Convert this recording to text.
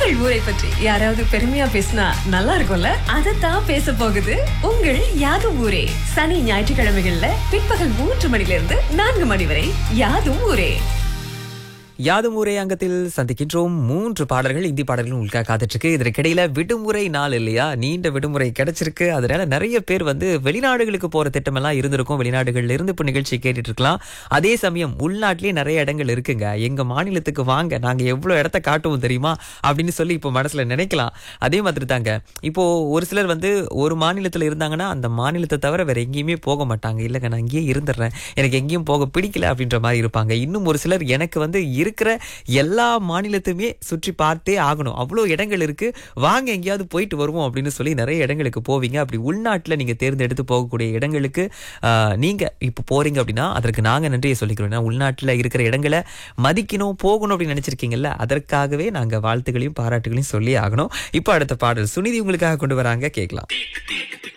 உங்கள் ஊரை பற்றி யாராவது பெருமையா பேசினா நல்லா இருக்கும்ல அதைத்தான் பேச போகுது உங்கள் யாதும் ஊரே சனி ஞாயிற்றுக்கிழமைகள்ல பிற்பகல் மூன்று மணில இருந்து நான்கு மணி வரை யாதும் ஊரே யாதும் ஊரே அங்கத்தில் சந்திக்கின்றோம் மூன்று பாடல்கள் இந்தி பாடல்கள் உங்களுக்காக காத்துட்டு இருக்கு இதற்கிடையில விடுமுறை நாள் இல்லையா நீண்ட விடுமுறை கிடைச்சிருக்கு அதனால நிறைய பேர் வந்து வெளிநாடுகளுக்கு போற திட்டமெல்லாம் இருந்திருக்கும் வெளிநாடுகள்ல இருந்து இப்போ நிகழ்ச்சி கேட்டுட்டு இருக்கலாம் அதே சமயம் உள்நாட்டிலேயே நிறைய இடங்கள் இருக்குங்க எங்க மாநிலத்துக்கு வாங்க நாங்க எவ்வளவு இடத்த காட்டுவோம் தெரியுமா அப்படின்னு சொல்லி இப்போ மனசுல நினைக்கலாம் அதே மாதிரி தாங்க இப்போ ஒரு சிலர் வந்து ஒரு மாநிலத்துல இருந்தாங்கன்னா அந்த மாநிலத்தை தவிர வேற எங்கேயுமே போக மாட்டாங்க இல்லைங்க நான் இங்கேயே இருந்துடுறேன் எனக்கு எங்கேயும் போக பிடிக்கல அப்படின்ற மாதிரி இருப்பாங்க இன்னும் ஒரு சிலர் எனக்கு வந்து இருக்கிற எல்லா மாநிலத்தையுமே சுற்றி பார்த்தே ஆகணும் அவ்வளோ இடங்கள் இருக்கு வாங்க எங்கேயாவது போயிட்டு வருவோம் அப்படின்னு சொல்லி நிறைய இடங்களுக்கு போவீங்க அப்படி உள்நாட்டில் நீங்க தேர்ந்தெடுத்து போகக்கூடிய இடங்களுக்கு ஆஹ், நீங்க இப்போ போறீங்க அப்படின்னா அதற்கு நாங்க நன்றியை சொல்லிக்கிறோம் ஏன்னா உள்நாட்டில் இருக்கிற இடங்களை மதிக்கணும் போகணும் அப்படின்னு நினைச்சிருக்கீங்கல்ல அதற்காகவே நாங்க வாழ்த்துக்களையும் பாராட்டுகளையும் சொல்லி ஆகணும் இப்போ அடுத்த பாடல் சுனிதி உங்களுக்காக கொண்டு வராங்க கேட்கலாம்